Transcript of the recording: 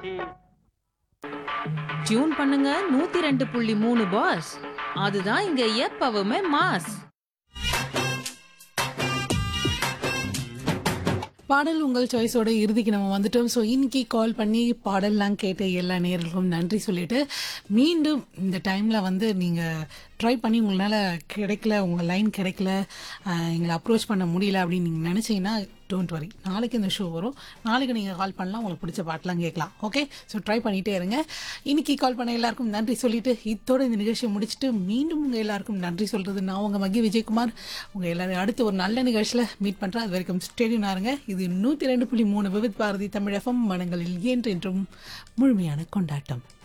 tune பண்ணுங்க நூத்தி ரெண்டு புள்ளி மூணு பாஸ் அதுதான் இங்க எப்பவுமே மாஸ் பாடல் உங்கள் சாய்ஸோட இறுதிக்கு நம்ம வந்துட்டோம் ஸோ இன்னைக்கு கால் பண்ணி பாடல்லாம் கேட்ட எல்லா நேர்களுக்கும் நன்றி சொல்லிட்டு மீண்டும் இந்த டைமில் வந்து நீங்கள் ட்ரை பண்ணி உங்களால் கிடைக்கல உங்கள் லைன் கிடைக்கல ஆஹ், எங்களை அப்ரோச் பண்ண முடியல அப்படின்னு நீங்கள் நினச்சிங்கன்னா டோன்ட் வரி நாளைக்கு இந்த ஷோ வரும் நாளைக்கு நீங்கள் கால் பண்ணலாம் உங்களுக்கு பிடிச்ச பாட்டெலாம் கேட்கலாம் ஓகே ஸோ ட்ரை பண்ணிகிட்டே இருங்க இன்னைக்கு கால் பண்ண எல்லாருக்கும் நன்றி சொல்லிட்டு இதோட இந்த நிகழ்ச்சியை முடிச்சுட்டு மீண்டும் உங்கள் எல்லாருக்கும் நன்றி சொல்கிறது நான் உங்கள் மகி விஜயகுமார் உங்கள் எல்லாரும் அடுத்து ஒரு நல்ல நிகழ்ச்சியில் மீட் பண்ணுறேன் அது வரைக்கும் ஸ்டேடியம் இருங்க இது நூற்றி ரெண்டு புள்ளி மூணு விவித் பாரதி தமிழ் எஃப்எம் மனங்களில் என்றென்றும் முழுமையான கொண்டாட்டம்